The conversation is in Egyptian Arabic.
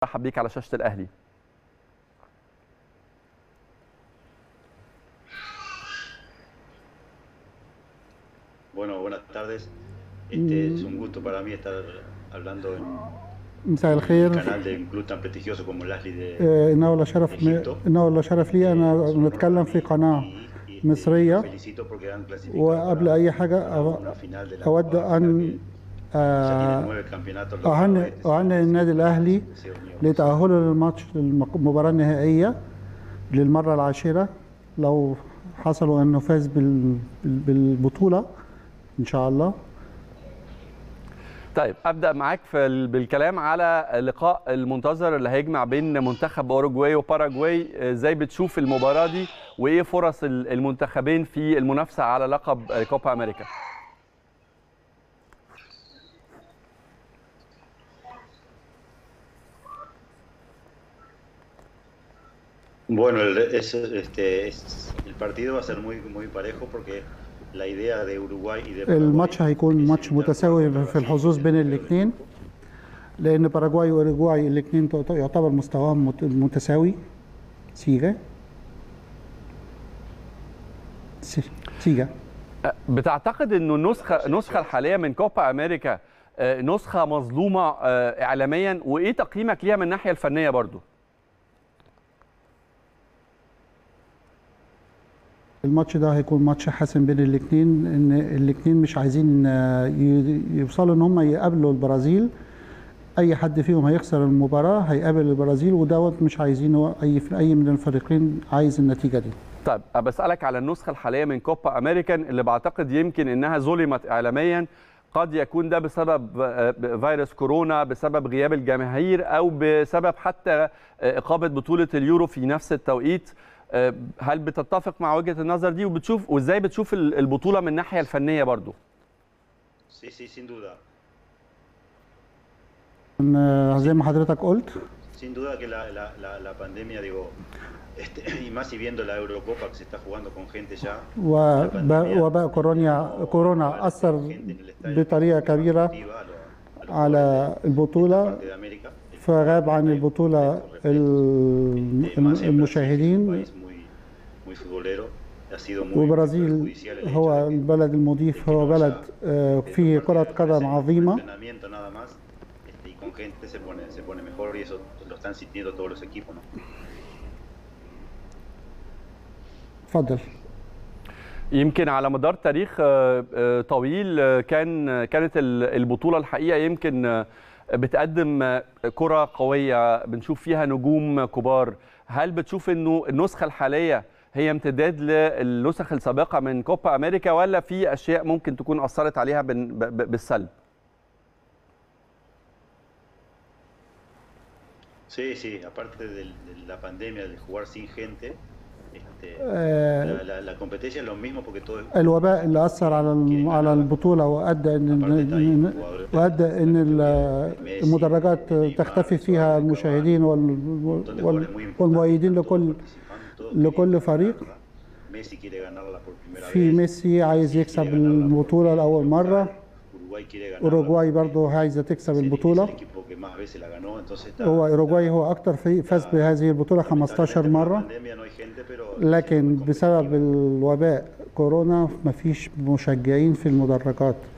برحب بيك على شاشه الاهلي Bueno, buenas tardes. Este, es un gusto para mí estar hablando en مساء el الخير canal de un club tan prestigioso como el Ashley de آه، إنه لشرف إنه لشرف لي أنا نتكلم في قناة y- y- y مصرية felicito porque han clasificado وقبل para أي حاجة una أو- final de la أود Copa África أن que ya tiene آه، nueve campeonatos أهنئ locales. أهنئ النادي الأهلي Deseo mío. لتأهله للماتش للمباراة النهائية للمرة العاشرة لو حصلوا أنه فاز بال- بال- بالبطولة إن شاء الله طيب ابدا معاك في ال- بالكلام على اللقاء المنتظر اللي هيجمع بين منتخب اوروجواي وباراجواي آه، ازاي بتشوف المباراه دي وايه فرص ال- المنتخبين في المنافسه على لقب آه، كوبا امريكا Bueno, el, es- este, es- el partido va a ser muy, muy parejo porque la idea de Uruguay y de Paraguay الماتش هيكون es ماتش evitar متساوي jugar في الحظوظ بين الاثنين لأن باراجواي وأوروجواي الاثنين يعتبر مستواهم مت- متساوي سيجا سي- سيجا آه، بتعتقد انه النسخه النسخه الحاليه من كوبا امريكا آه، نسخه مظلومه آه، اعلاميا وايه تقييمك ليها من الناحيه الفنيه برضو الماتش ده هيكون ماتش حاسم بين الاثنين ان الاثنين مش عايزين آه، ي- يوصلوا ان هم يقابلوا البرازيل اي حد فيهم هيخسر المباراه هيقابل البرازيل ودوت مش عايزينه اي اي من الفريقين عايز النتيجه دي طيب بسألك على النسخة الحالية من كوبا أمريكان اللي بعتقد يمكن إنها ظلمت إعلاميا قد يكون ده بسبب آه، فيروس كورونا بسبب غياب الجماهير أو بسبب حتى آه، إقامة بطولة اليورو في نفس التوقيت آه، هل بتتفق مع وجهة النظر دي وبتشوف وإزاي بتشوف ال- البطولة من الناحية الفنية برضو Sí, sí, sin duda. إن، آه، زي ما حضرتك قلت Sin duda que la, la, la, la pandemia, digo, este, y más si viendo la Eurocopa que se está jugando con gente ya. وباء وباء كورونا كورونا اثر بطريقه كبيره على البطوله de América. فغاب عن البطوله ال- Más en المشاهدين Brasil, un país muy, muy futbolero. Ha sido muy وبرازيل perjudicial el hecho هو de que- البلد المضيف هو بلد آه، فيه كرة قدم عظيمة entrenamiento nada más este, y con gente se pone se pone mejor y eso lo están sintiendo todos los equipos ¿no? اتفضل يمكن على مدار تاريخ آه، آه، طويل آه، كان كانت ال- البطولة الحقيقة يمكن آه، بتقدم آه، كرة قوية بنشوف فيها نجوم كبار هل بتشوف انه النسخة الحالية هي امتداد للنسخ السابقة من كوبا امريكا ولا في اشياء ممكن تكون اثرت عليها بن- ب- ب- بالسلب؟ Sí, sí, aparte del- de, la pandemia, de jugar sin gente, este, آه، la, la- la competencia es lo mismo porque todo es الوباء اللي أثر على الم- على البطولة وأدى إن إن- وأدى إن ال- المدرجات تختفي فيها المشاهدين وال- وال- والمؤيدين لكل لكل فريق. Messi quiere ganarla por primera في vez. ميسي عايز يكسب البطولة لأول مرة Uruguay quiere ganarla. أوروجواي برضه عايزة تكسب Es el- البطولة es el equipo que más veces la ganó, entonces está- هو أوروجواي هو أكتر فريق فاز بهذه البطولة 15 lamentablemente por la مرة pandemia no hay gente, pero لكن بسبب الوباء كورونا مفيش مشجعين في المدرجات